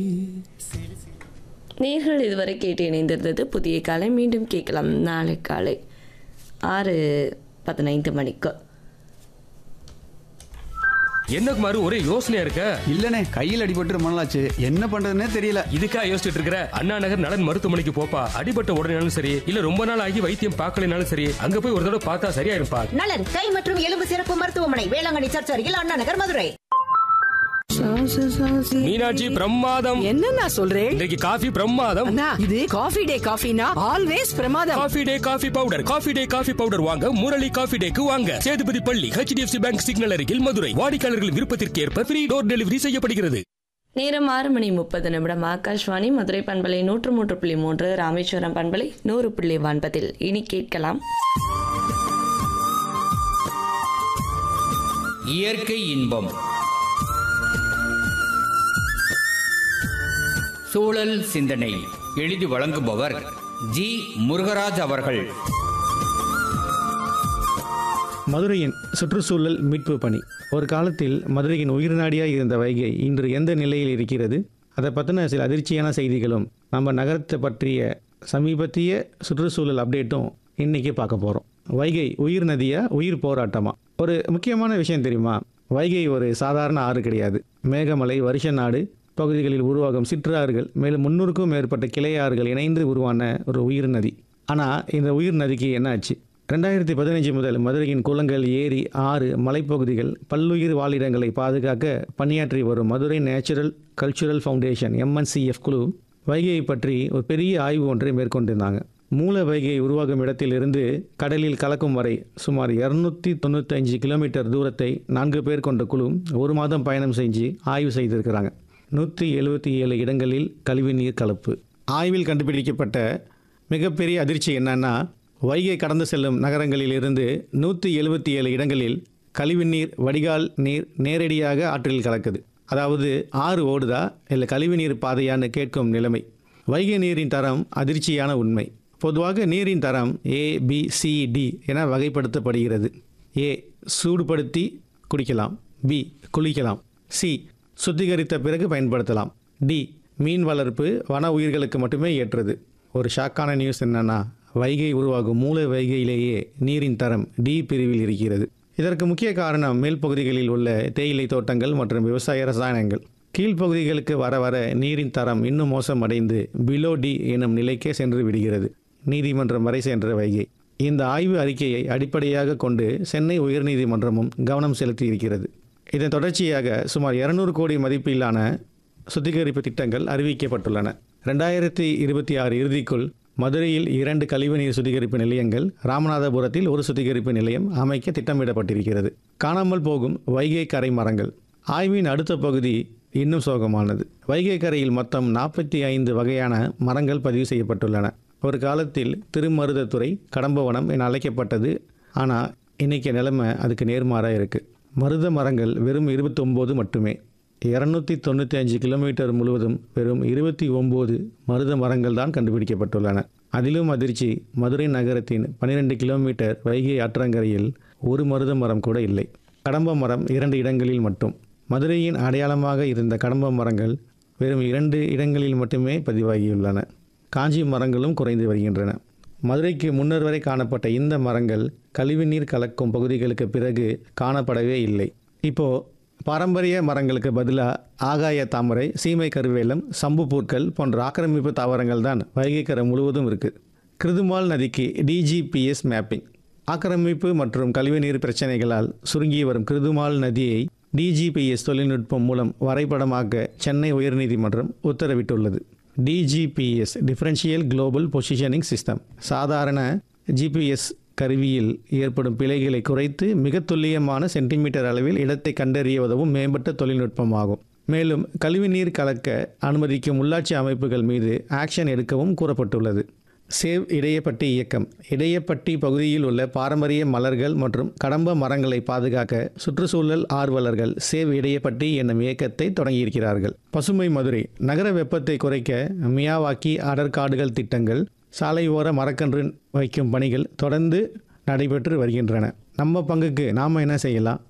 நேர்கள் இதுவரை கேட்டு இணைந்திருந்தது புதிய காலை மீண்டும் கேட்கலாம் நாளை காலை ஆறு பதினைந்து மணிக்கு என்ன குமார் ஒரே யோசனையா இருக்க இல்லனே கையில் அடிபட்டு ரொம்ப நாளாச்சு என்ன பண்றதுன்னே தெரியல இதுக்கா யோசிச்சுட்டு இருக்கிற அண்ணா நகர் நலன் மருத்துவமனைக்கு போப்பா அடிபட்ட உடனேனாலும் சரி இல்ல ரொம்ப நாள் ஆகி வைத்தியம் பார்க்கலைனாலும் சரி அங்க போய் ஒரு தடவை பார்த்தா சரியாயிருப்பா நலன் கை மற்றும் எலும்பு சிறப்பு மருத்துவமனை வேளாங்கண்ணி சர்ச் அருகில் அண்ணா நகர் மதுரை மீனாட்சி பிரமாதம் என்னண்ணா சொல்றேன் இன்றைக்கு காஃபி பிரமாதம் அண்ணா இது காஃபி டே காஃபினா ஆல்வேஸ் பிரமாதம் coffee day coffee powder coffee day coffee powder வாங்க முரளி காஃபி டேக்கு வாங்க சேதுபதி பள்ளி ஹெச்டிஎஃப்சி பேங்க் சிக்னல் அருகில் மதுரை வாடிக்கையாளர்கள் விருப்பத்திற்கு ஏற்ப ஃப்ரீ டோர் டெலிவரி செய்யப்படுகிறது நேரம் ஆறு மணி முப்பது நிமிடம் ஆகாஷ்வாணி மதுரை பண்பலை நூற்று மூன்று புள்ளி மூன்று ராமேஸ்வரம் பண்பலை நூறு புள்ளி ஒன்பதில் இனி கேட்கலாம் இயற்கை இன்பம் சூழல் சிந்தனை எழுதி வழங்குபவர் ஜி முருகராஜ் அவர்கள் மதுரையின் சுற்றுச்சூழல் மீட்பு பணி ஒரு காலத்தில் மதுரையின் உயிர்நாடியாக இருந்த வைகை இன்று எந்த நிலையில் இருக்கிறது அதை பற்றின சில அதிர்ச்சியான செய்திகளும் நம்ம நகரத்தை பற்றிய சமீபத்திய சுற்றுச்சூழல் அப்டேட்டும் இன்னைக்கு பார்க்க போகிறோம் வைகை உயிர் நதியா உயிர் போராட்டமா ஒரு முக்கியமான விஷயம் தெரியுமா வைகை ஒரு சாதாரண ஆறு கிடையாது மேகமலை வருஷ நாடு பகுதிகளில் உருவாகும் சிற்றாறுகள் மேலும் முன்னூறுக்கும் மேற்பட்ட கிளையாறுகள் இணைந்து உருவான ஒரு உயிர் நதி ஆனால் இந்த உயிர் நதிக்கு என்ன ஆச்சு ரெண்டாயிரத்தி பதினஞ்சு முதல் மதுரையின் குளங்கள் ஏரி ஆறு மலைப்பகுதிகள் பல்லுயிர் வாழிடங்களை பாதுகாக்க பணியாற்றி வரும் Madurai natural cultural foundation MNCF குழு வைகையை பற்றி ஒரு பெரிய ஆய்வு ஒன்றை மேற்கொண்டிருந்தாங்க மூல வைகை உருவாகும் இடத்திலிருந்து கடலில் கலக்கும் வரை சுமார் இரநூத்தி தொண்ணூத்தஞ்சு கிலோமீட்டர் தூரத்தை நான்கு பேர் கொண்ட குழு ஒரு மாதம் பயணம் செஞ்சு ஆய்வு செய்திருக்கிறாங்க நூற்றி எழுபத்தி ஏழு இடங்களில் கழிவுநீர் கலப்பு ஆய்வில் கண்டுபிடிக்கப்பட்ட மிகப்பெரிய அதிர்ச்சி என்னன்னா வைகை கடந்து செல்லும் நகரங்களில் இருந்து நூற்றி எழுபத்தி ஏழு இடங்களில் கழிவுநீர் வடிகால் நீர் நேரடியாக ஆற்றில் கலக்குது அதாவது ஆறு ஓடுதா இல்லை கழிவுநீர் பாதையான்னு கேட்கும் நிலைமை வைகை நீரின் தரம் அதிர்ச்சியான உண்மை பொதுவாக நீரின் தரம் ஏ பி சி டி என வகைப்படுத்தப்படுகிறது ஏ சூடுபடுத்தி குடிக்கலாம் பி குளிக்கலாம் சி சுத்திகரித்த பிறகு பயன்படுத்தலாம் டி மீன் வளர்ப்பு வன உயிர்களுக்கு மட்டுமே ஏற்றது ஒரு ஷாக்கான நியூஸ் என்னன்னா வைகை உருவாகும் மூல வைகையிலேயே நீரின் தரம் டி பிரிவில் இருக்கிறது இதற்கு முக்கிய காரணம் மேல் பகுதிகளில் உள்ள தேயிலை தோட்டங்கள் மற்றும் விவசாய ரசாயனங்கள் கீழ்ப்பகுதிகளுக்கு வர வர நீரின் தரம் இன்னும் மோசமடைந்து பிலோ டி எனும் நிலைக்கே சென்று விடுகிறது நீதிமன்றம் வரை சென்ற வைகை இந்த ஆய்வு அறிக்கையை அடிப்படையாக கொண்டு சென்னை உயர்நீதிமன்றமும் கவனம் செலுத்தி இருக்கிறது இதன் தொடர்ச்சியாக சுமார் இருநூறு கோடி மதிப்பிலான சுத்திகரிப்பு திட்டங்கள் அறிவிக்கப்பட்டுள்ளன ரெண்டாயிரத்தி இருபத்தி ஆறு இறுதிக்குள் மதுரையில் இரண்டு கழிவுநீர் சுத்திகரிப்பு நிலையங்கள் ராமநாதபுரத்தில் ஒரு சுத்திகரிப்பு நிலையம் அமைக்க திட்டமிடப்பட்டிருக்கிறது காணாமல் போகும் வைகை கரை மரங்கள் ஆய்வின் அடுத்த பகுதி இன்னும் சோகமானது வைகை கரையில் மொத்தம் நாற்பத்தி ஐந்து வகையான மரங்கள் பதிவு செய்யப்பட்டுள்ளன ஒரு காலத்தில் திருமருதத்துறை கடம்பவனம் என அழைக்கப்பட்டது ஆனால் இன்னைக்கு நிலைமை அதுக்கு நேர்மாறாக இருக்குது மருத மரங்கள் வெறும் இருபத்தொம்போது மட்டுமே இரநூத்தி தொண்ணூற்றி அஞ்சு கிலோமீட்டர் முழுவதும் வெறும் இருபத்தி ஒம்பது மருத மரங்கள் தான் கண்டுபிடிக்கப்பட்டுள்ளன அதிலும் அதிர்ச்சி மதுரை நகரத்தின் பன்னிரெண்டு கிலோமீட்டர் வைகை ஆற்றங்கரையில் ஒரு மருத மரம் கூட இல்லை கடம்ப மரம் இரண்டு இடங்களில் மட்டும் மதுரையின் அடையாளமாக இருந்த கடம்ப மரங்கள் வெறும் இரண்டு இடங்களில் மட்டுமே பதிவாகியுள்ளன காஞ்சி மரங்களும் குறைந்து வருகின்றன மதுரைக்கு முன்னர் வரை காணப்பட்ட இந்த மரங்கள் கழிவுநீர் கலக்கும் பகுதிகளுக்கு பிறகு காணப்படவே இல்லை இப்போ பாரம்பரிய மரங்களுக்கு பதிலாக ஆகாய தாமரை சீமை கருவேலம் சம்பு பூக்கள் போன்ற ஆக்கிரமிப்பு தாவரங்கள் தான் வைகைக்கரை முழுவதும் இருக்குது கிருதுமால் நதிக்கு டிஜிபிஎஸ் மேப்பிங் ஆக்கிரமிப்பு மற்றும் கழிவுநீர் பிரச்சனைகளால் சுருங்கி வரும் கிருதுமால் நதியை டிஜிபிஎஸ் தொழில்நுட்பம் மூலம் வரைபடமாக்க சென்னை உயர்நீதிமன்றம் உத்தரவிட்டுள்ளது DGPS differential global positioning system சாதாரண ஜிபிஎஸ் கருவியில் ஏற்படும் பிழைகளை குறைத்து மிக துல்லியமான சென்டிமீட்டர் அளவில் இடத்தை கண்டறிய உதவும் மேம்பட்ட தொழில்நுட்பமாகும் மேலும் கழிவுநீர் கலக்க அனுமதிக்கும் உள்ளாட்சி அமைப்புகள் மீது ஆக்ஷன் எடுக்கவும் கூறப்பட்டுள்ளது சேவ் இடையப்பட்டி இயக்கம் இடையப்பட்டி பகுதியில் உள்ள பாரம்பரிய மலர்கள் மற்றும் கடம்ப மரங்களை பாதுகாக்க சுற்றுச்சூழல் ஆர்வலர்கள் சேவ் இடையப்பட்டி என்னும் இயக்கத்தை தொடங்கியிருக்கிறார்கள் பசுமை மதுரை நகர வெப்பத்தை குறைக்க மியாவாக்கி அடர்காடுகள் திட்டங்கள் சாலை ஓர மரக்கன்று வைக்கும் பணிகள் தொடர்ந்து நடைபெற்று வருகின்றன நம்ம பங்குக்கு நாம் என்ன செய்யலாம்